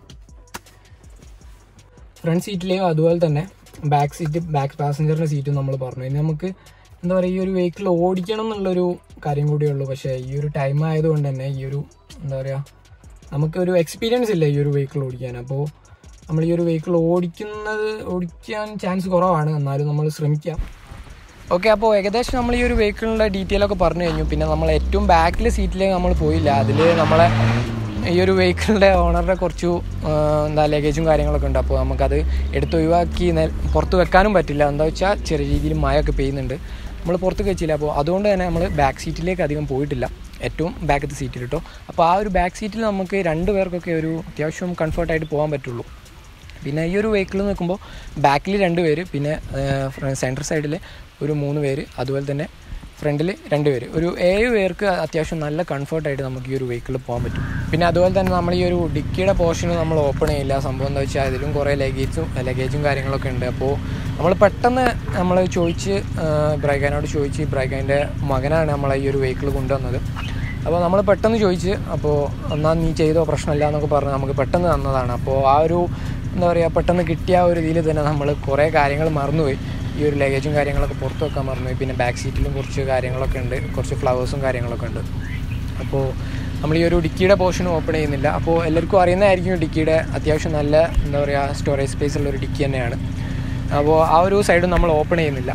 ഫ്രണ്ട് സീറ്റിലെയും അതുപോലെ തന്നെ ബാക്ക് സീറ്റ് ബാക്ക് പാസഞ്ചറിൻ്റെ സീറ്റും നമ്മൾ പറഞ്ഞു ഇനി നമുക്ക് എന്താ പറയുക ഈ ഒരു വെഹിക്കിൾ ഓടിക്കണം എന്നുള്ളൊരു കാര്യം കൂടിയേ ഉള്ളൂ പക്ഷേ ഈ ഒരു ടൈം ആയതുകൊണ്ട് തന്നെ ഈ ഒരു എന്താ പറയുക നമുക്കൊരു എക്സ്പീരിയൻസ് ഇല്ല ഈ ഒരു വെഹിക്കിൾ ഓടിക്കാൻ അപ്പോൾ നമ്മൾ ഈ ഒരു വെഹിക്കിൾ ഓടിക്കുന്നത് ഓടിക്കാൻ ചാൻസ് കുറവാണ് എന്നാലും നമ്മൾ ശ്രമിക്കാം ഓക്കെ അപ്പോൾ ഏകദേശം നമ്മൾ ഈ ഒരു വെഹിക്കിളിൻ്റെ ഡീറ്റെയിൽ ഒക്കെ പറഞ്ഞു കഴിഞ്ഞു പിന്നെ നമ്മൾ ഏറ്റവും ബാക്കിൽ സീറ്റിലേക്ക് നമ്മൾ പോയില്ല അതിൽ നമ്മളെ ഈ ഒരു വെഹിക്കിളിൻ്റെ ഓണറുടെ കുറച്ചു ആ, എന്താ ലഗേജും കാര്യങ്ങളൊക്കെ ഉണ്ട് അപ്പോൾ നമുക്കത് എടുത്ത് ഒഴിവാക്കി നേ- പുറത്ത് വെക്കാനും പറ്റില്ല എന്താ വെച്ചാൽ ചെറിയ രീതിയിൽ മഴയൊക്കെ പെയ്യുന്നുണ്ട് നമ്മൾ പുറത്ത് വെച്ചില്ല അപ്പോൾ അതുകൊണ്ട് തന്നെ നമ്മൾ ബാക്ക് സീറ്റിലേക്ക് അധികം പോയിട്ടില്ല ഏറ്റവും ബാക്കത്തെ സീറ്റിൽ കേട്ടോ അപ്പോൾ ആ ഒരു ബാക്ക് സീറ്റിൽ നമുക്ക് രണ്ട് പേർക്കൊക്കെ ഒരു അത്യാവശ്യം കംഫർട്ടായിട്ട് പോകാൻ പറ്റുള്ളൂ പിന്നെ ഈ ഒരു വെഹിക്കിൾ നിൽക്കുമ്പോൾ ബാക്കിൽ രണ്ട് പേര് പിന്നെ സെൻറ്റർ സൈഡിൽ ഒരു മൂന്ന് പേര് അതുപോലെ തന്നെ ഫ്രണ്ടിൽ രണ്ട് പേര് ഒരു ഏഴ് പേർക്ക് അത്യാവശ്യം നല്ല കംഫർട്ടായിട്ട് നമുക്ക് ഈ ഒരു വെഹിക്കിളിൽ പോകാൻ പറ്റും പിന്നെ അതുപോലെ തന്നെ നമ്മൾ ഈ ഒരു ഡിക്കിയുടെ പോർഷൻ നമ്മൾ ഓപ്പൺ ചെയ്യില്ല സംഭവം എന്താ വെച്ചാൽ അതിലും കുറേ ലഗേജും ലഗേജും കാര്യങ്ങളൊക്കെ ഉണ്ട് അപ്പോൾ നമ്മൾ പെട്ടെന്ന് നമ്മൾ ചോദിച്ച് ബ്രൈഖാനോട് ചോദിച്ച് ബ്രൈഖാൻ്റെ മകനാണ് നമ്മളെ ഈ ഒരു വെഹിക്കിൾ കൊണ്ടുവന്നത് അപ്പോൾ നമ്മൾ പെട്ടെന്ന് ചോദിച്ച് അപ്പോൾ എന്നാൽ നീ ചെയ്തോ പ്രശ്നമില്ല എന്നൊക്കെ പറഞ്ഞ് നമുക്ക് പെട്ടെന്ന് തന്നതാണ് അപ്പോൾ ആ ഒരു എന്താ പറയുക പെട്ടെന്ന് കിട്ടിയ ആ ഒരു ഇതിൽ തന്നെ നമ്മൾ കുറേ കാര്യങ്ങൾ മറന്നുപോയി ഈ ഒരു ലഗേജും കാര്യങ്ങളൊക്കെ പുറത്ത് വെക്കാൻ മറന്നുപോയി പിന്നെ ബാക്ക് സീറ്റിലും കുറച്ച് കാര്യങ്ങളൊക്കെ ഉണ്ട് കുറച്ച് ഫ്ലവേഴ്സും കാര്യങ്ങളൊക്കെ ഉണ്ട് അപ്പോൾ നമ്മൾ ഈ ഒരു ഡിക്കിയുടെ പോർഷൻ ഓപ്പൺ ചെയ്യുന്നില്ല അപ്പോൾ എല്ലാവർക്കും അറിയുന്നതായിരിക്കും ഡിക്കിയുടെ അത്യാവശ്യം നല്ല എന്താ പറയുക സ്റ്റോറേജ് സ്പേസ് ഉള്ള ഒരു ഡിക്കി തന്നെയാണ് അപ്പോൾ ആ ഒരു സൈഡും നമ്മൾ ഓപ്പൺ ചെയ്യുന്നില്ല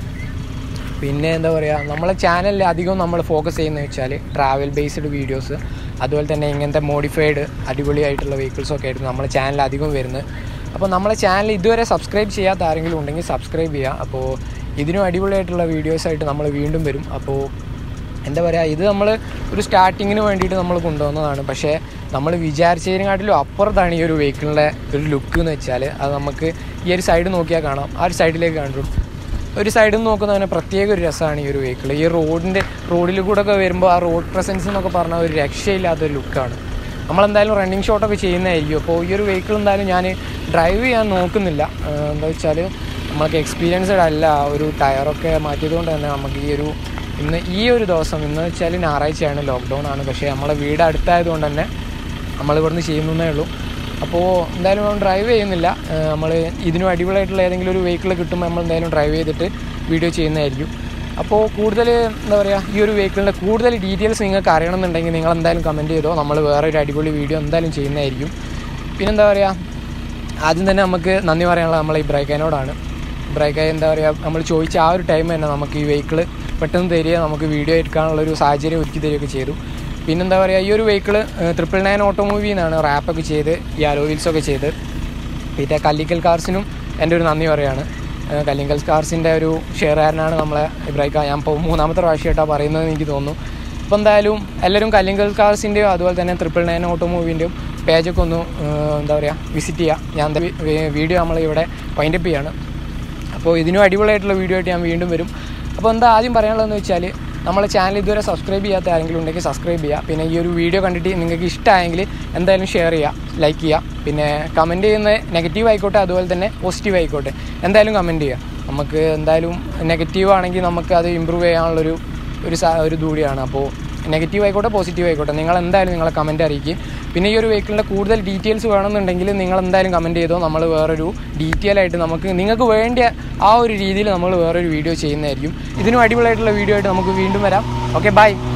പിന്നെ എന്താ പറയുക നമ്മളെ ചാനലിൽ അധികം നമ്മൾ ഫോക്കസ് ചെയ്യുന്നത് വെച്ചാൽ ട്രാവൽ ബേസ്ഡ് വീഡിയോസ് അതുപോലെ തന്നെ ഇങ്ങനത്തെ മോഡിഫൈഡ് അടിപൊളിയായിട്ടുള്ള വെഹിക്കിൾസൊക്കെ ആയിരുന്നു നമ്മളെ ചാനൽ അധികം വരുന്നത് അപ്പോൾ നമ്മളെ ചാനൽ ഇതുവരെ സബ്സ്ക്രൈബ് ചെയ്യാത്ത ആരെങ്കിലും ഉണ്ടെങ്കിൽ സബ്സ്ക്രൈബ് ചെയ്യുക അപ്പോൾ ഇതിനും അടിപൊളിയായിട്ടുള്ള വീഡിയോസായിട്ട് നമ്മൾ വീണ്ടും വരും അപ്പോൾ എന്താ പറയുക ഇത് നമ്മൾ ഒരു സ്റ്റാർട്ടിങ്ങിന് വേണ്ടിയിട്ട് നമ്മൾ കൊണ്ടുവന്നതാണ് പക്ഷേ നമ്മൾ വിചാരിച്ചതിനെക്കാട്ടിലും അപ്പുറത്താണ് ഈ ഒരു വെഹിക്കിളിൻ്റെ ഒരു ലുക്ക് എന്ന് വെച്ചാൽ അത് നമുക്ക് ഈ ഒരു സൈഡ് നോക്കിയാൽ കാണാം ആ ഒരു സൈഡിലേക്ക് കണ്ടു ഒരു സൈഡിൽ നിന്ന് നോക്കുന്നതിന് പ്രത്യേക ഒരു രസമാണ് ഈ ഒരു വെഹിക്കിൾ ഈ റോഡിൻ്റെ റോഡിൽ കൂടെ ഒക്കെ വരുമ്പോൾ ആ റോഡ് പ്രസൻസ് എന്നൊക്കെ പറഞ്ഞാൽ ഒരു രക്ഷയില്ലാത്തൊരു ലുക്കാണ് നമ്മളെന്തായാലും റണ്ണിങ് ഷോട്ടൊക്കെ ചെയ്യുന്നതായിരിക്കും അപ്പോൾ ഈ ഒരു വെഹിക്കിൾ എന്തായാലും ഞാൻ ഡ്രൈവ് ചെയ്യാൻ നോക്കുന്നില്ല ഏഹ് എന്താ വെച്ചാൽ നമുക്ക് എക്സ്പീരിയൻസ്ഡ് അല്ല ഒരു ടയറൊക്കെ മാറ്റിയതുകൊണ്ട് തന്നെ നമുക്ക് ഈ ഒരു ഇന്ന് ഈ ഒരു ദിവസം ഇന്ന് വെച്ചാൽ ഞായറാഴ്ചയാണ് ലോക്ക്ഡൗൺ ആണ് പക്ഷേ നമ്മളെ വീട് അടുത്തായതുകൊണ്ട് തന്നെ നമ്മൾ ഇവിടുന്ന് ചെയ്യുന്നേ ഉള്ളൂ അപ്പോൾ എന്തായാലും നമ്മൾ ഡ്രൈവ് ചെയ്യുന്നില്ല നമ്മൾ ഇതിനും അടിപൊളിയായിട്ടുള്ള ഏതെങ്കിലും ഒരു വെഹിക്കിൾ കിട്ടുമ്പോൾ നമ്മൾ എന്തായാലും ഡ്രൈവ് ചെയ്തിട്ട് വീഡിയോ ചെയ്യുന്നതായിരിക്കും അപ്പോൾ കൂടുതൽ എന്താ പറയുക ഈ ഒരു വെഹിക്കിളിൻ്റെ കൂടുതൽ ഡീറ്റെയിൽസ് നിങ്ങൾക്ക് അറിയണമെന്നുണ്ടെങ്കിൽ നിങ്ങൾ എന്തായാലും കമൻറ്റ് ചെയ്തോ നമ്മൾ വേറെ ഒരു അടിപൊളി വീഡിയോ എന്തായാലും ചെയ്യുന്നതായിരിക്കും പിന്നെന്താ പറയുക ആദ്യം തന്നെ നമുക്ക് നന്ദി പറയാനുള്ളത് നമ്മളെ ഈ ബ്രൈക്കാനോടാണ് ബ്രൈക്കായി എന്താ പറയുക നമ്മൾ ചോദിച്ച ആ ഒരു ടൈം തന്നെ നമുക്ക് ഈ വെഹിക്കിൾ പെട്ടെന്ന് തരിക നമുക്ക് വീഡിയോ എടുക്കാനുള്ള ഒരു സാഹചര്യം ഒരുക്കി തരികയൊക്കെ ചെയ്തു പിന്നെന്താ പറയുക ഈ ഒരു വെഹിക്കിൾ ട്രിപ്പിൾ നയൻ ഓട്ടോമൂവിയിൽ നിന്നാണ് റാപ്പൊക്കെ ചെയ്ത് ഈ അലോ വീൽസൊക്കെ ചെയ്ത് പിന്നെ കല്ലിക്കൽ കാർസിനും എൻ്റെ ഒരു നന്ദി പറയാണ് ഏഹ് കല്ലിങ്കൽ കാർസിൻ്റെ ഒരു ഷെയർകാരനാണ് നമ്മളെ ഇബ്രാഹിക്ക ഞാൻ ഇപ്പോൾ മൂന്നാമത്തെ പ്രാവശ്യമായിട്ടാണ് പറയുന്നത് എനിക്ക് തോന്നുന്നു അപ്പോൾ എന്തായാലും എല്ലാവരും കല്ലിങ്കൽ കാർസിൻ്റെയും അതുപോലെ തന്നെ ട്രിപ്പിൾ നയൻ ഓട്ടോമൂവിൻ്റെയും പേജൊക്കെ ഒന്ന് ഏഹ് എന്താ പറയുക വിസിറ്റ് ചെയ്യുക ഞാൻ എന്താ വി- വീഡിയോ നമ്മളിവിടെ വൈൻഡപ്പ് ചെയ്യാണ് അപ്പോൾ ഇതിനും അടിപൊളിയായിട്ടുള്ള വീഡിയോ ആയിട്ട് ഞാൻ വീണ്ടും വരും അപ്പോൾ എന്താ ആദ്യം പറയാനുള്ളതെന്ന് വെച്ചാൽ നമ്മളെ ചാനൽ ഇതുവരെ സബ്സ്ക്രൈബ് ചെയ്യാത്ത ആരെങ്കിലും ഉണ്ടെങ്കിൽ സബ്സ്ക്രൈബ് ചെയ്യുക പിന്നെ ഈ ഒരു വീഡിയോ കണ്ടിട്ട് നിങ്ങൾക്ക് ഇഷ്ടമായെങ്കിൽ എന്തായാലും ഷെയർ ചെയ്യുക ലൈക്ക് ചെയ്യുക പിന്നെ കമൻറ്റ് ചെയ്യുന്ന നെഗറ്റീവ് ആയിക്കോട്ടെ അതുപോലെ തന്നെ പോസിറ്റീവ് ആയിക്കോട്ടെ എന്തായാലും കമൻറ്റ് ചെയ്യുക നമുക്ക് എന്തായാലും നെഗറ്റീവ് ആണെങ്കിൽ നമുക്ക് അത് ഇമ്പ്രൂവ് ചെയ്യാനുള്ളൊരു ഒരു സാ ഒരു ദൂടിയാണ് അപ്പോൾ നെഗറ്റീവ് ആയിക്കോട്ടെ പോസിറ്റീവ് ആയിക്കോട്ടെ നിങ്ങൾ എന്തായാലും നിങ്ങളെ കമൻറ്റ് അറിയിക്കും പിന്നെ ഈ ഒരു വെഹിക്കിളിൻ്റെ കൂടുതൽ ഡീറ്റെയിൽസ് വേണമെന്നുണ്ടെങ്കിൽ നിങ്ങൾ എന്തായാലും കമൻറ്റ് ചെയ്തോ നമ്മൾ വേറൊരു ഡീറ്റെയിൽ ആയിട്ട് നമുക്ക് നിങ്ങൾക്ക് വേണ്ടിയ ആ ഒരു രീതിയിൽ നമ്മൾ വേറൊരു വീഡിയോ ചെയ്യുന്നതായിരിക്കും ഇതിനും അടിപൊളിയായിട്ടുള്ള വീഡിയോ ആയിട്ട് നമുക്ക് വീണ്ടും വരാം ഓക്കെ ബൈ